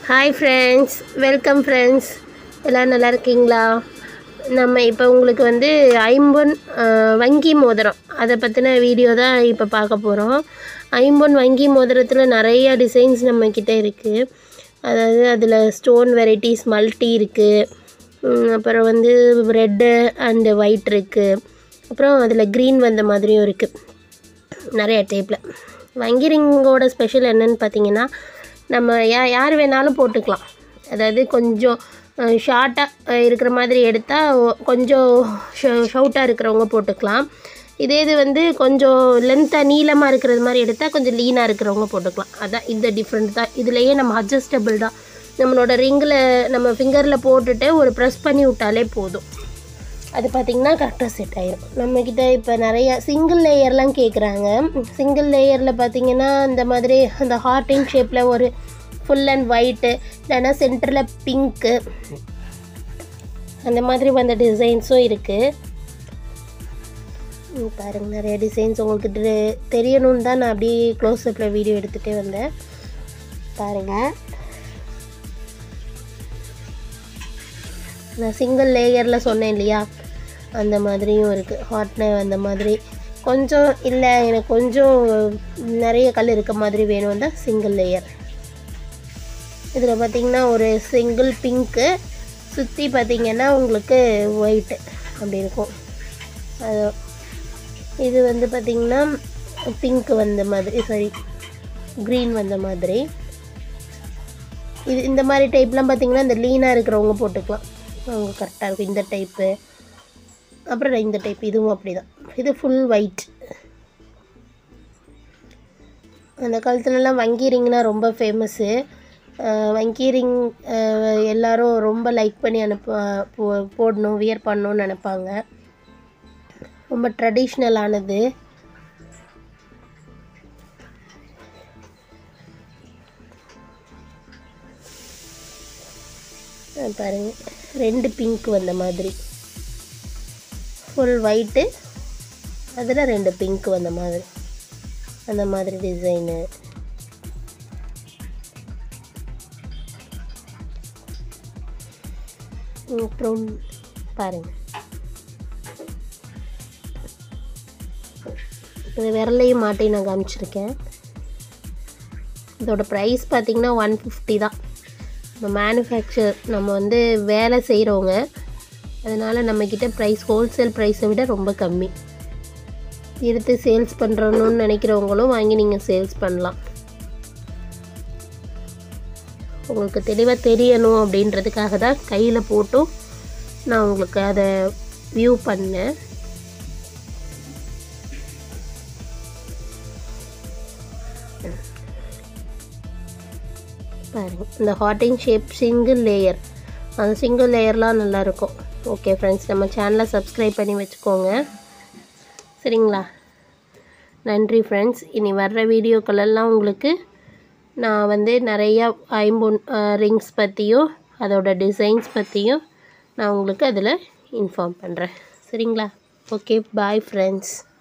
hi friends welcome friends எல்லோரும் நல்லா இருக்கீங்களா நம்ம இப்போ உங்களுக்கு வந்து ஐம்பொன் அஹ், வங்கி மோதிரம் அதை பற்றின வீடியோ தான் இப்போ பார்க்க போகிறோம் ஐம்பொன் வங்கி மோதிரத்தில் நிறைய டிசைன்ஸ் நம்மக்கிட்ட இருக்குது அதாவது அதில் ஸ்டோன் வெரைட்டிஸ் மல்டி இருக்குது அப்புறம் வந்து ரெட்டு அண்டு ஒயிட் இருக்குது அப்புறம் அதில் க்ரீன் வந்த மாதிரியும் இருக்குது நிறைய டைப்பில் வங்கி ரிங்கோட ஸ்பெஷல் என்னன்னு பார்த்தீங்கன்னா நம்ம யா யார் வேணாலும் போட்டுக்கலாம் அதாவது கொஞ்சம் ஷார்ட்டாக இருக்கிற மாதிரி எடுத்தால் கொஞ்சம் ஷவுட்டாக இருக்கிறவங்க போட்டுக்கலாம் இதே இது வந்து கொஞ்சம் லென்த்தாக நீளமாக இருக்கிறது மாதிரி எடுத்தால் கொஞ்சம் லீனாக இருக்கிறவங்க போட்டுக்கலாம் அதான் இந்த டிஃப்ரெண்ட் தான் இதுலேயே நம்ம அட்ஜஸ்டபிள் தான் நம்மளோட ரிங்கில் நம்ம ஃபிங்கரில் போட்டுட்டு ஒரு ப்ரெஸ் பண்ணி விட்டாலே போதும் அது பார்த்திங்கன்னா கரெக்டாக செட் ஆயிரும் நம்மக்கிட்ட இப்போ நிறைய சிங்கிள் லேயர்லாம் கேட்குறாங்க சிங்கிள் லேயரில் பார்த்தீங்கன்னா இந்த மாதிரி அந்த ஹார்டின் ஷேப்பில் ஒரு ஃபுல் அண்ட் ஒயிட்டு இல்லைன்னா சென்டரில் பிங்க்கு அந்த மாதிரி வந்த டிசைன்ஸும் இருக்குது பாருங்க நிறைய டிசைன்ஸ் உங்களுக்கு தெ- தெரியணும்னு தான் நான் அப்படியே க்ளோஸ்அப்பில் வீடியோ எடுத்துகிட்டே வந்தேன் பாருங்கள் நான் சிங்கிள் லேயரில் சொன்னேன் இல்லையா அந்த மாதிரியும் இருக்குது ஹாட்னு அந்த மாதிரி கொஞ்சம் இல்லை எனக்கு கொஞ்சம் நிறைய கல் இருக்க மாதிரி வேணும் தான் சிங்கிள் லேயர் இதில் பார்த்தீங்கன்னா ஒரு சிங்கிள் பிங்க்கு சுற்றி பார்த்தீங்கன்னா உங்களுக்கு ஒயிட்டு அப்படி இருக்கும் அது இது வந்து பார்த்திங்கன்னா பிங்க் வந்த மாதிரி சாரி க்ரீன் வந்த மாதிரி இது இந்த மாதிரி டைப்லாம் பார்த்தீங்கன்னா இந்த லீனாக இருக்கிறவங்க போட்டுக்கலாம் அவங்க கரெக்டாக இருக்கும் இந்த டைப்பு அப்புறம் இந்த டைப் இதுவும் அப்படி தான் இது ஃபுல் ஒயிட் அந்த காலத்துலலாம் வங்கி ரிங்னா ரொம்ப ஃபேமஸ்ஸு வங்கி ரிங் எல்லாரும் ரொம்ப லைக் பண்ணி அனுப்ப போ போடணும் வியர் பண்ணணும்னு நினைப்பாங்க ரொம்ப ட்ரெடிஷ்னலானது அஹ் பாருங்க ரெண்டு பிங்க் வந்த மாதிரி ஃபுல் ஒயிட்டு அதில் ரெண்டு பிங்க் வந்த மாதிரி அந்த மாதிரி டிசைனு அப்புறம் பாருங்க இது விரலையும் மாட்டி நான் காமிச்சிருக்கேன் இதோட ப்ரைஸ் பார்த்தீங்கன்னா ஒன் ஃபிஃப்டி தான் நம்ம மேனுஃபேக்சர் நம்ம வந்து வேலை செய்கிறவங்க அதனால் நம்மக்கிட்ட ப்ரைஸ் ஹோல்சேல் ப்ரைஸை விட ரொம்ப கம்மி எடுத்து சேல்ஸ் பண்ணுறணுன்னு நினைக்கிறவங்களும் வாங்கி நீங்கள் சேல்ஸ் பண்ணலாம் உங்களுக்கு தெளிவாக தெரியணும் அப்படின்றதுக்காக தான் கையில் போட்டும் நான் உங்களுக்கு அதை வியூ பண்ணேன் பாருங்க இந்த ஹாட்டிங் ஷேப் சிங்கிள் லேயர் அந்த சிங்கிள் லேயர்லாம் நல்லாயிருக்கும் ஓகே ஃப்ரெண்ட்ஸ் நம்ம சேனலை சப்ஸ்கிரைப் பண்ணி வச்சுக்கோங்க சரிங்களா நன்றி ஃப்ரெண்ட்ஸ் இனி வர்ற வீடியோக்களெல்லாம் உங்களுக்கு நான் வந்து நிறையா ஐம்பொன் ரிங்ஸ் பற்றியும் அதோட டிசைன்ஸ் பற்றியும் நான் உங்களுக்கு அதில் இன்ஃபார்ம் பண்ணுறேன் சரிங்களா ஓகே பாய் ஃப்ரெண்ட்ஸ்